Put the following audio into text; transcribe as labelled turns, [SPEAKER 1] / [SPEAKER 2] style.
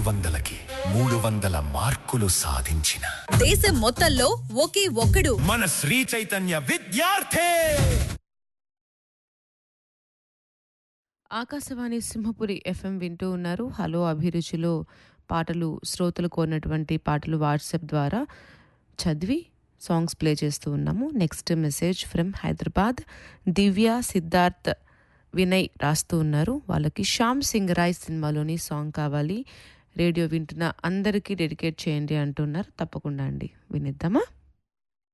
[SPEAKER 1] వందలకి మూడు వందల మార్కులు సాధించిన
[SPEAKER 2] దేశం మొత్తంలో ఒకే ఒక్కడు
[SPEAKER 1] మన శ్రీ చైతన్య విద్యార్థి
[SPEAKER 3] ఆకాశవాణి సింహపురి ఎఫ్ఎం వింటూ ఉన్నారు హలో అభిరుచిలో పాటలు శ్రోతలు కోరినటువంటి పాటలు వాట్సాప్ ద్వారా చదివి సాంగ్స్ ప్లే చేస్తూ ఉన్నాము next message from Hyderabad Divya Siddharth Vinay రాస్తూ ఉన్నారు వాళ్ళకి శ్యామ్ సింగ్ రాయ్ సినిమాలోని సాంగ్ కావాలి రేడియో వింటున్న అందరికీ డెడికేట్ చేయండి అంటున్నారు తప్పకుండా అండి వినిద్దామా